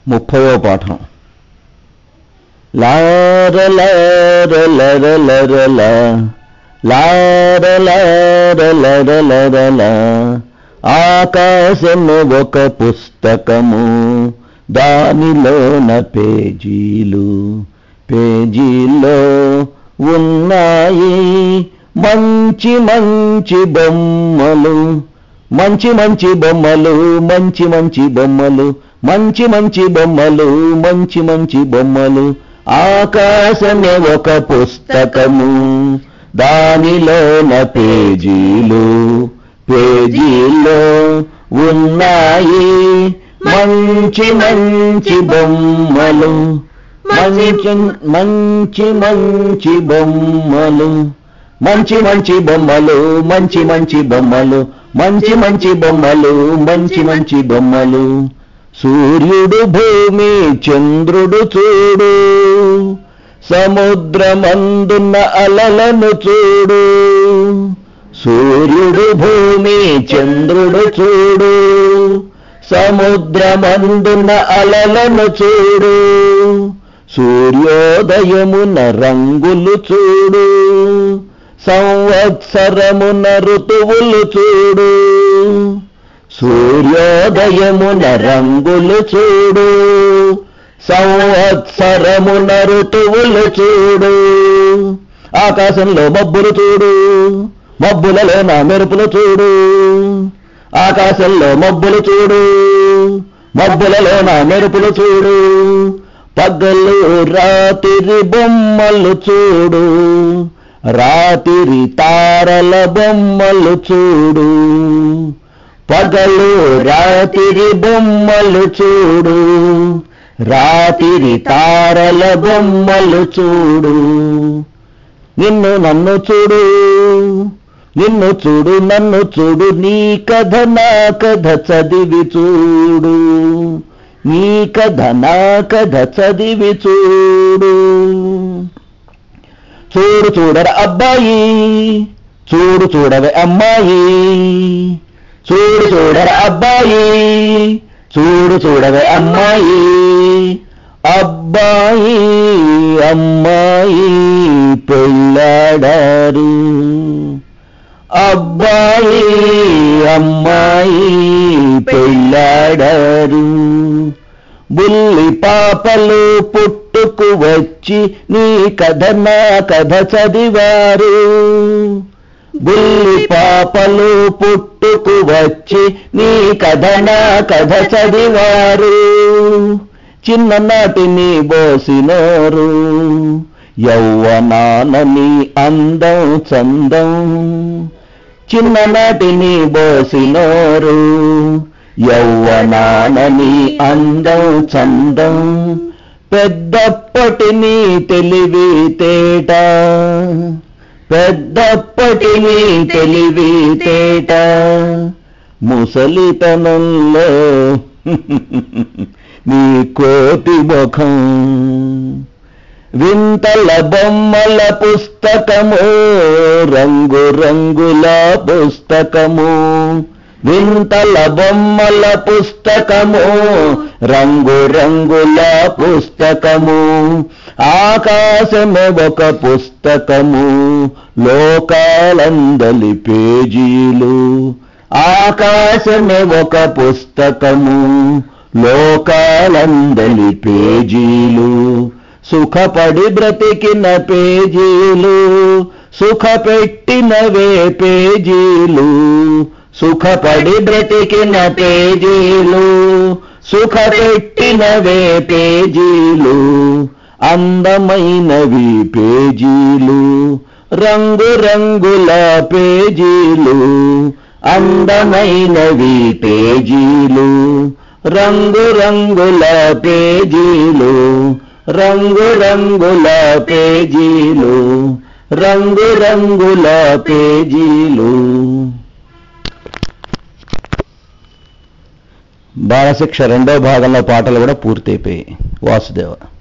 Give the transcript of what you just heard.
ముప్పయో పాఠం లార లార లర లర లా. లార లార లర లర లా. ఆకాశము ఒక పుస్తకము దానిలోన పేజీలు పేజీల్లో ఉన్నాయి మంచి మంచి బొమ్మలు మంచి మంచి బొమ్మలు మంచి మంచి బొమ్మలు మంచి మంచి బొమ్మలు మంచి మంచి బొమ్మలు ఆకాశమే ఒక పుస్తకము దానిలోన పేజీలు పేజీల్లో ఉన్నాయి మంచి మంచి బొమ్మలు మంచి మంచి మంచి బొమ్మలు మంచి మంచి బొమ్మలు మంచి మంచి బొమ్మలు మంచి మంచి బొమ్మలు మంచి మంచి బొమ్మలు సూర్యుడు భూమి చంద్రుడు చూడు సముద్రమందున్న అలలను చూడు సూర్యుడు భూమి చంద్రుడు చూడు సముద్రమందున్న అలలను చూడు సూర్యోదయమున రంగులు చూడు సంవత్సరమున ఋతువులు చూడు సూర్యోదయమున రంగులు చూడు సంవత్సరమున ఋతువులు చూడు ఆకాశంలో మబ్బులు చూడు మబ్బులలో నా మెరుపులు చూడు ఆకాశంలో మబ్బులు చూడు మబ్బులలో నా మెరుపులు చూడు పగలు రాత్రి బొమ్మలు చూడు రాత్రి తారల బొమ్మలు చూడు పగలు రాత్రి బొమ్మలు చూడు రాత్రి తారల బొమ్మలు చూడు నిన్ను నన్ను చూడు నిన్ను చూడు నన్ను చూడు నీ కథ నా కథ చదివి చూడు నీ కథ నా కథ చదివి చూడు చూడు చూడర అబ్బాయి చూడు చూడవే అమ్మాయి చూడు చూడర అబ్బాయి చూడు చూడవే అమ్మాయి అబ్బాయి అమ్మాయి పెళ్ళాడారు అబ్బాయి అమ్మాయి పెళ్ళాడారు బుల్లి పాపలు పుట్టుకు వచ్చి నీ కథ నా కథ చదివారు బుల్లి పాపలు పుట్టుకు వచ్చి నీ కథ నా కథ చదివారు చిన్ననాటి నీ బోసినోరు యౌవనానని అందం చందం చిన్ననాటి నీ బోసినోరు యౌవనానని అందం చందం పెద్దప్పటి నీ తెలివి తేట పెద్దప్పటి నీ తెలివి తేట ముసలితనంలో నీ కోటి ముఖం వింతల బొమ్మల పుస్తకము రంగు రంగుల పుస్తకము వింతల బొమ్మల పుస్తకము రంగు రంగుల పుస్తకము ఆకాశమే ఒక పుస్తకము లోకాలందలి పేజీలు ఆకాశమే ఒక పుస్తకము లోకాలందలి పేజీలు సుఖపడి బ్రతికిన పేజీలు సుఖపెట్టినవే పేజీలు సుఖపడి బ్రతికిన పేజీలు సుఖపెట్టినవే పేజీలు అందమైనవి పేజీలు రంగు రంగుల పేజీలు అందమైనవి పేజీలు రంగు రంగుల పేజీలు రంగు రంగుల పేజీలు రంగు రంగుల పేజీలు బాలశిక్ష రెండో భాగంలో పాటలు కూడా పూర్తయిపోయాయి వాసుదేవ